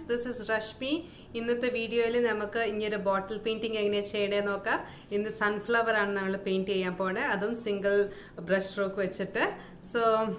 This is റഷ്മി ഇന്നത്തെ വീഡിയോയിൽ നമുക്ക് ഇങ്ങനൊരു ബോട്ടിൽ പെയിന്റിംഗ് എങ്ങനെയാണ് ചെയ്യണേന്ന് നോക്കാം ഇന്ന് സൺഫ്ലവർ ആണ് നമ്മൾ പെയിന്റ് ചെയ്യാൻ പോണേ അതും സിംഗിൾ ബ്രഷ് സ്ട്രോക്ക് വെച്ചിട്ട് സോ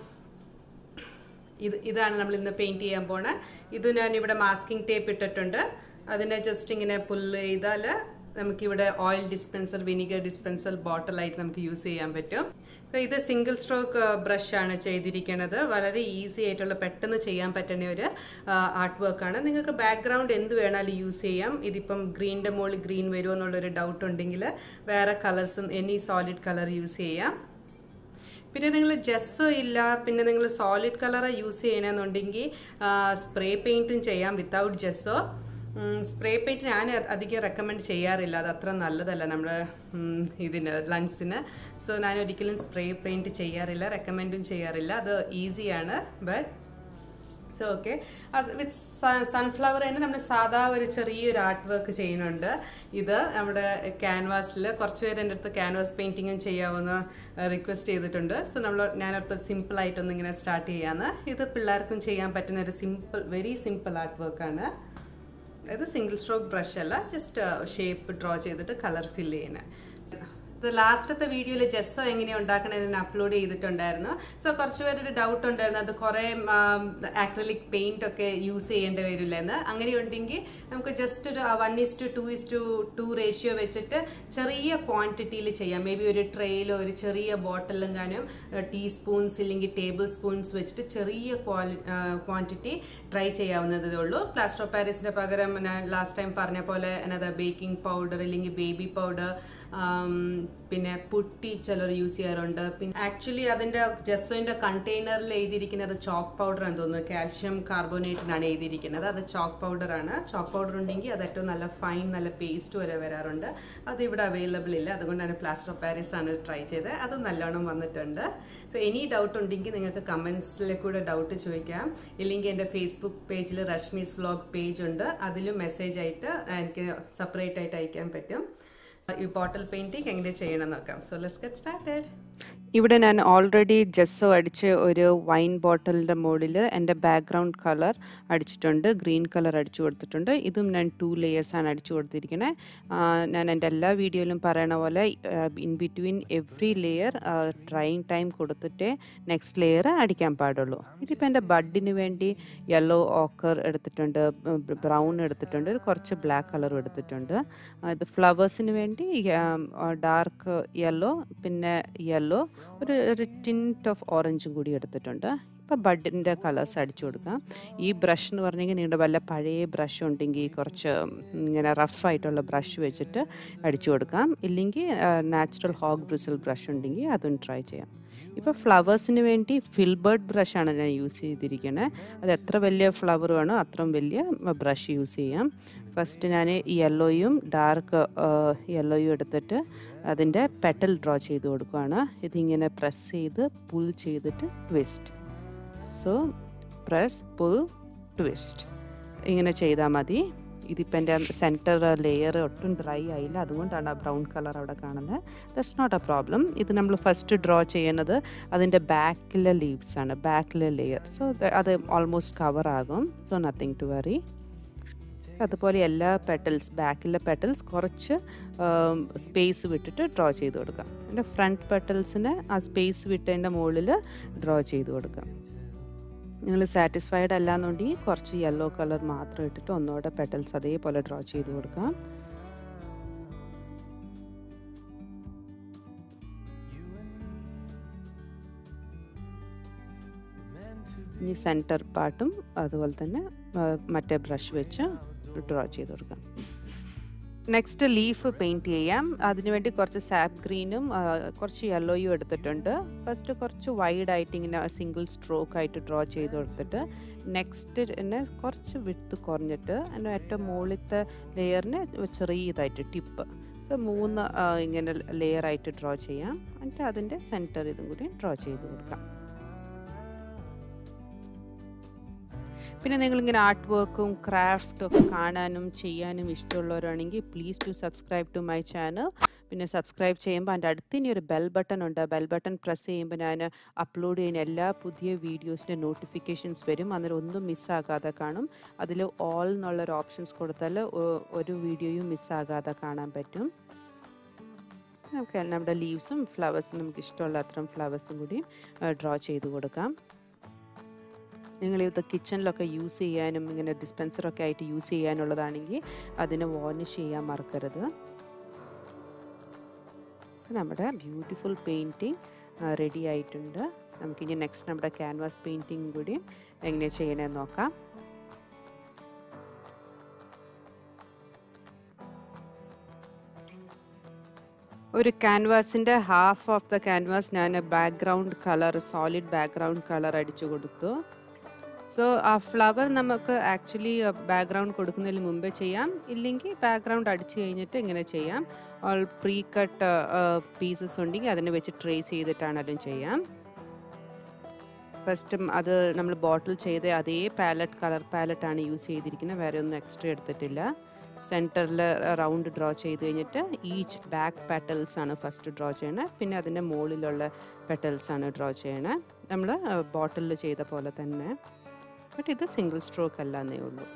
ഇത് ഇതാണ് നമ്മൾ ഇന്ന് പെയിന്റ് ചെയ്യാൻ പോണേ ഇത് ഞാൻ ഇവിടെ മാസ്കിംഗ് ടേപ്പ് ഇട്ടിട്ടുണ്ട് അതിനെ ജസ്റ്റ് ഇങ്ങനെ പുല്ല് ചെയ്താൽ നമുക്കിവിടെ ഓയിൽ ഡിസ്പെൻസർ വിനിഗർ ഡിസ്പെൻസർ ബോട്ടിലായിട്ട് നമുക്ക് യൂസ് ചെയ്യാൻ പറ്റും ഇത് സിംഗിൾ സ്ട്രോക്ക് ബ്രഷ് ആണ് ചെയ്തിരിക്കുന്നത് വളരെ ഈസി ആയിട്ടുള്ള പെട്ടെന്ന് ചെയ്യാൻ പറ്റുന്ന ഒരു ആർട്ട് വർക്കാണ് നിങ്ങൾക്ക് ബാക്ക്ഗ്രൗണ്ട് എന്ത് വേണാലും യൂസ് ചെയ്യാം ഇതിപ്പം ഗ്രീനിൻ്റെ മുകളിൽ ഗ്രീൻ വരുമോ എന്നുള്ളൊരു ഡൗട്ട് ഉണ്ടെങ്കിൽ വേറെ കളേഴ്സും എനി സോളിഡ് കളർ യൂസ് ചെയ്യാം പിന്നെ നിങ്ങൾ ജെസ്സോ ഇല്ല പിന്നെ നിങ്ങൾ സോളിഡ് കളർ യൂസ് ചെയ്യണമെന്നുണ്ടെങ്കിൽ സ്പ്രേ പെയിൻറ്റും ചെയ്യാം വിത്തൗട്ട് ജെസ്സോ സ്പ്രേ പെയിൻറ്റ് ഞാൻ അധികം റെക്കമെൻഡ് ചെയ്യാറില്ല അത് അത്ര നല്ലതല്ല നമ്മുടെ ഇതിന് ലങ്സിന് സോ ഞാൻ ഒരിക്കലും സ്പ്രേ പെയിൻറ്റ് ചെയ്യാറില്ല റെക്കമെൻഡും ചെയ്യാറില്ല അത് ഈസിയാണ് but so okay with sunflower തന്നെ നമ്മൾ സാധാ ഒരു ചെറിയൊരു ആർട്ട് വർക്ക് ചെയ്യുന്നുണ്ട് ഇത് നമ്മുടെ ക്യാൻവാസിൽ കുറച്ച് പേര് എൻ്റെ അടുത്ത് ക്യാൻവാസ് പെയിൻറ്റിങ്ങും ചെയ്യാമെന്ന് റിക്വസ്റ്റ് ചെയ്തിട്ടുണ്ട് സോ നമ്മൾ ഞാനടുത്ത് സിമ്പിൾ ആയിട്ടൊന്ന് ഇങ്ങനെ സ്റ്റാർട്ട് ചെയ്യാന്ന് ഇത് പിള്ളേർക്കും ചെയ്യാൻ പറ്റുന്ന ഒരു സിമ്പിൾ വെരി സിമ്പിൾ ആർട്ട് വർക്കാണ് ഇത് സിംഗിൾ സ്ട്രോക്ക് ബ്രഷ് അല്ല ജസ്റ്റ് ഷേപ്പ് ഡ്രോ ചെയ്തിട്ട് കളർ ഫില്ല് ചെയ്യുന്നത് ഇത് ലാസ്റ്റത്തെ വീഡിയോയിൽ ജെസ്സോ എങ്ങനെയാണ് ഉണ്ടാക്കണതെന്ന് അപ്ലോഡ് ചെയ്തിട്ടുണ്ടായിരുന്നു സോ കുറച്ച് പേരൊരു ഡൗട്ട് ഉണ്ടായിരുന്നു അത് കുറേ ആക്രലിക് പെയിന്റ് ഒക്കെ യൂസ് ചെയ്യേണ്ടി വരില്ല എന്ന് അങ്ങനെ ഉണ്ടെങ്കിൽ നമുക്ക് ജസ്റ്റ് ഒരു one is to two is to two ratio വെച്ചിട്ട് ചെറിയ ക്വാണ്ടിറ്റിയിൽ ചെയ്യാം മേ ബി ഒരു ട്രെയിലോ ഒരു ചെറിയ ബോട്ടിലും കാനും ടീസ്പൂൺസ് ഇല്ലെങ്കിൽ ടേബിൾ സ്പൂൺസ് വെച്ചിട്ട് ചെറിയ ക്വാണ്ടിറ്റി ട്രൈ ചെയ്യാവുന്നതേ ഉള്ളൂ പ്ലാസ്റ്റർ ഓഫ് പാരീസിന്റെ പകരം ഞാൻ ലാസ്റ്റ് ടൈം പറഞ്ഞ പോലെ എന്നതാ ബേക്കിംഗ് പൗഡർ അല്ലെങ്കിൽ ബേബി പൗഡർ പിന്നെ പുട്ടി ചിലർ യൂസ് ചെയ്യാറുണ്ട് പിന്നെ ആക്ച്വലി അതിന്റെ ജെസ്സോന്റെ കണ്ടെയ്നറിൽ എഴുതിയിരിക്കുന്നത് ചോക്ക് പൗഡർ എന്ന് തോന്നുന്നു കാൽഷ്യം കാർബോണേറ്റിനാണ് എഴുതിയിരിക്കുന്നത് അത് ചോക്ക് പൗഡർ ആണ് ചോക്ക് പൗഡർ ഉണ്ടെങ്കിൽ അത് ഏറ്റവും നല്ല ഫൈൻ നല്ല പേസ്റ്റ് വരെ വരാറുണ്ട് അത് ഇവിടെ അവൈലബിൾ ഇല്ല അതുകൊണ്ടാണ് പ്ലാസ്റ്റർ ഓഫ് പാരീസ് ആണ് ട്രൈ ചെയ്തത് അത് നല്ലോണം വന്നിട്ടുണ്ട് സോ എനി ഡൗട്ട് ഉണ്ടെങ്കിൽ നിങ്ങൾക്ക് കമൻസിൽ കൂടെ ഡൗട്ട് ചോദിക്കാം ഇല്ലെങ്കിൽ എൻ്റെ ഫേസ്ബുക്ക് പേജിൽ റഷ്മീസ് വ്ലോഗ് പേജ് ഉണ്ട് അതിലും മെസ്സേജ് ആയിട്ട് എനിക്ക് സെപ്പറേറ്റ് ആയിട്ട് അയക്കാൻ പറ്റും ഈ ബോട്ടിൽ പെയിൻറ്റിങ് എങ്ങനെ ചെയ്യണം നോക്കാം സോ ലെറ്റ്സ് ഗെറ്റ് സ്റ്റാർട്ടഡ് ഇവിടെ ഞാൻ ഓൾറെഡി ജെസ്സോ അടിച്ച് ഒരു വൈൻ ബോട്ടിലിൻ്റെ മുകളിൽ എൻ്റെ ബാക്ക്ഗ്രൗണ്ട് കളർ അടിച്ചിട്ടുണ്ട് ഗ്രീൻ കളർ അടിച്ചു കൊടുത്തിട്ടുണ്ട് ഇതും ഞാൻ ടു ലെയേഴ്സാണ് അടിച്ചു കൊടുത്തിരിക്കുന്നത് ഞാൻ എൻ്റെ എല്ലാ വീഡിയോയിലും പറയണ പോലെ in between every layer drying time കൊടുത്തിട്ടേ നെക്സ്റ്റ് ലെയർ അടിക്കാൻ പാടുള്ളൂ ഇതിപ്പോൾ എൻ്റെ ബഡിന് വേണ്ടി യെല്ലോ ഓക്കർ എടുത്തിട്ടുണ്ട് ബ്രൗൺ എടുത്തിട്ടുണ്ട് കുറച്ച് ബ്ലാക്ക് കളറും എടുത്തിട്ടുണ്ട് ഇത് ഫ്ലവേഴ്സിന് വേണ്ടി ഡാർക്ക് യെല്ലോ പിന്നെ യെല്ലോ ഒരു ഒരു ടിൻറ്റ് ഓഫ് ഓറഞ്ചും കൂടി എടുത്തിട്ടുണ്ട് ഇപ്പോൾ ബഡിൻ്റെ കളേഴ്സ് അടിച്ചു കൊടുക്കാം ഈ ബ്രഷ് എന്ന് പറഞ്ഞെങ്കിൽ നിങ്ങളുടെ വല്ല പഴയ ബ്രഷ് ഉണ്ടെങ്കിൽ കുറച്ച് ഇങ്ങനെ റഫായിട്ടുള്ള ബ്രഷ് വെച്ചിട്ട് അടിച്ചു കൊടുക്കാം ഇല്ലെങ്കിൽ നാച്ചുറൽ ഹോഗ് ബ്രിസിൽ ബ്രഷ് ഉണ്ടെങ്കിൽ അതും ട്രൈ ചെയ്യാം ഇപ്പോൾ ഫ്ലവേഴ്സിന് വേണ്ടി ഫിൽബേർഡ് ബ്രഷാണ് ഞാൻ യൂസ് ചെയ്തിരിക്കുന്നത് അത് എത്ര വലിയ ഫ്ലവർ വേണോ അത്രയും വലിയ ബ്രഷ് യൂസ് ചെയ്യാം ഫസ്റ്റ് ഞാൻ യെല്ലോയും ഡാർക്ക് യെല്ലോയും എടുത്തിട്ട് അതിൻ്റെ പെട്ടൽ ഡ്രോ ചെയ്ത് കൊടുക്കുകയാണ് ഇതിങ്ങനെ പ്രസ് ചെയ്ത് പുൾ ചെയ്തിട്ട് twist so press pull twist ഇങ്ങനെ ചെയ്താൽ മതി ഇതിപ്പോൾ എൻ്റെ സെൻറ്റർ ലെയർ ഒട്ടും ഡ്രൈ ആയില്ല അതുകൊണ്ടാണ് ആ ബ്രൗൺ കളർ അവിടെ കാണുന്നത് ദറ്റ്സ് നോട്ട് എ പ്രോബ്ലം ഇത് നമ്മൾ ഫസ്റ്റ് ഡ്രോ ചെയ്യുന്നത് അതിൻ്റെ ബാക്കിലെ ലീവ്സ് ആണ് ബാക്കിലെ ലെയർ സോ അത് ഓൾമോസ്റ്റ് കവർ ആകും സോ നത്തിങ് ടു വറി അതുപോലെ എല്ലാ പെറ്റൽസ് ബാക്കിലെ പെറ്റൽസ് കുറച്ച് സ്പേസ് വിട്ടിട്ട് ഡ്രോ ചെയ്ത് കൊടുക്കാം എൻ്റെ ഫ്രണ്ട് പെറ്റൽസിന് ആ സ്പേസ് വിട്ടതിൻ്റെ മുകളിൽ ഡ്രോ ചെയ്ത് കൊടുക്കാം നിങ്ങൾ സാറ്റിസ്ഫൈഡ് അല്ലാന്നുണ്ടെങ്കിൽ കുറച്ച് യെല്ലോ കളർ മാത്രം ഇട്ടിട്ട് ഒന്നുകൂടെ പെറ്റൽസ് അതേപോലെ ഡ്രോ ചെയ്ത് കൊടുക്കാം ഇനി സെൻറ്റർ പാർട്ടും അതുപോലെ തന്നെ മറ്റേ ബ്രഷ് വെച്ച് ഡ്രോ ചെയ്ത് കൊടുക്കാം നെക്സ്റ്റ് ലീഫ് പെയിൻറ്റ് ചെയ്യാം അതിനുവേണ്ടി കുറച്ച് സാപ്പ് ഗ്രീനും കുറച്ച് യെല്ലോയും എടുത്തിട്ടുണ്ട് ഫസ്റ്റ് കുറച്ച് വൈഡ് ആയിട്ട് ഇങ്ങനെ സിംഗിൾ സ്ട്രോക്ക് ആയിട്ട് ഡ്രോ ചെയ്ത് കൊടുത്തിട്ട് നെക്സ്റ്റ് തന്നെ കുറച്ച് വിട്ട് കുറഞ്ഞിട്ട് അതിൻ്റെ ഏറ്റവും മുകളിലത്തെ ലെയറിന് ചെറിയതായിട്ട് ടിപ്പ് സോ മൂന്ന് ഇങ്ങനെ ലെയർ ആയിട്ട് ഡ്രോ ചെയ്യാം എന്നിട്ട് അതിൻ്റെ സെൻറ്റർ ഇതും കൂടി ഡ്രോ ചെയ്ത് കൊടുക്കാം പിന്നെ നിങ്ങളിങ്ങനെ ആർട്ട് വർക്കും ക്രാഫ്റ്റും ഒക്കെ കാണാനും ചെയ്യാനും ഇഷ്ടമുള്ളവരാണെങ്കിൽ please to subscribe to my channel പിന്നെ സബ്സ്ക്രൈബ് ചെയ്യുമ്പോൾ അതിൻ്റെ അടുത്ത് ഇനി ഒരു ബെൽ ബട്ടൺ ഉണ്ട് ബെൽ ബട്ടൺ പ്രസ് ചെയ്യുമ്പോൾ ഞാൻ അപ്ലോഡ് ചെയ്യുന്ന എല്ലാ പുതിയ വീഡിയോസിൻ്റെ നോട്ടിഫിക്കേഷൻസ് വരും അന്നേരം ഒന്നും മിസ്സാകാതെ കാണും അതിൽ ഓൾ എന്നുള്ളൊരു ഓപ്ഷൻസ് കൊടുത്താൽ ഒരു വീഡിയോയും മിസ്സാകാതെ കാണാൻ പറ്റും നമുക്ക് നമ്മുടെ ലീവ്സും ഫ്ലവേഴ്സും നമുക്ക് ഇഷ്ടമുള്ള അത്രയും ഫ്ലവേഴ്സും കൂടി ഡ്രോ ചെയ്ത് കൊടുക്കാം നിങ്ങൾ ഇത് കിച്ചണിലൊക്കെ യൂസ് ചെയ്യാനും ഇങ്ങനെ ഡിസ്പെൻസറൊക്കെ ആയിട്ട് യൂസ് ചെയ്യാനുള്ളതാണെങ്കിൽ അതിനെ വാർണിഷ് ചെയ്യാൻ മറക്കരുത് നമ്മുടെ ബ്യൂട്ടിഫുൾ പെയിൻറ്റിങ് റെഡി ആയിട്ടുണ്ട് നമുക്കിനി നെക്സ്റ്റ് നമ്മുടെ ക്യാൻവാസ് പെയിൻറ്റിങ് കൂടി എങ്ങനെ ചെയ്യണമെന്ന് നോക്കാം ഒരു ക്യാൻവാസിൻ്റെ ഹാഫ് ഓഫ് ദ ക്യാൻവാസ് ഞാൻ background colour solid background colour അടിച്ചു കൊടുത്തു സോ ആ ഫ്ലവർ നമുക്ക് ആക്ച്വലി ബാക്ക്ഗ്രൗണ്ട് കൊടുക്കുന്നതിന് മുമ്പേ ചെയ്യാം ഇല്ലെങ്കിൽ ബാക്ക്ഗ്രൗണ്ട് അടിച്ചു കഴിഞ്ഞിട്ട് ഇങ്ങനെ ചെയ്യാം ഓൾ പ്രീ കട്ട് പീസസ് ഉണ്ടെങ്കിൽ അതിനെ വെച്ച് ട്രേസ് ചെയ്തിട്ടാണെങ്കിലും ചെയ്യാം ഫസ്റ്റ് അത് നമ്മൾ ബോട്ടിൽ ചെയ്ത അതേ പാലറ്റ് കളർ പാലറ്റാണ് യൂസ് ചെയ്തിരിക്കുന്നത് വേറെ ഒന്നും എക്സ്ട്രാ എടുത്തിട്ടില്ല സെൻറ്ററിൽ റൗണ്ട് ഡ്രോ ചെയ്ത് കഴിഞ്ഞിട്ട് ഈച്ച് ബാക്ക് പെറ്റൽസ് ആണ് ഫസ്റ്റ് ഡ്രോ ചെയ്യണത് പിന്നെ അതിൻ്റെ മുകളിലുള്ള പെറ്റൽസ് ആണ് ഡ്രോ ചെയ്യണത് നമ്മൾ ബോട്ടിലിൽ ചെയ്ത പോലെ തന്നെ ബട്ട് ഇത് സിംഗിൾ സ്ട്രോക്ക് അല്ല എന്നേ ഉള്ളൂ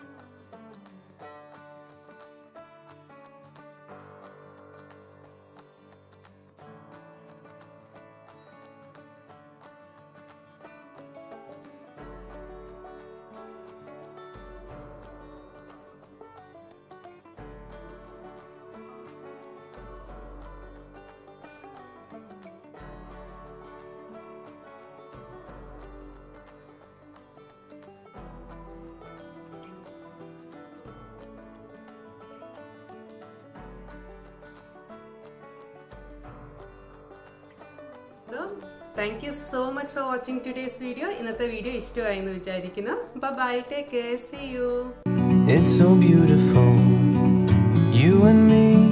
so thank you so much for watching today's video ഇന്നത്തെ വീഡിയോ ഇഷ്ടമായി എന്ന് വിചാരിക്കുന്നു bye take care see you It's so beautiful, you and me.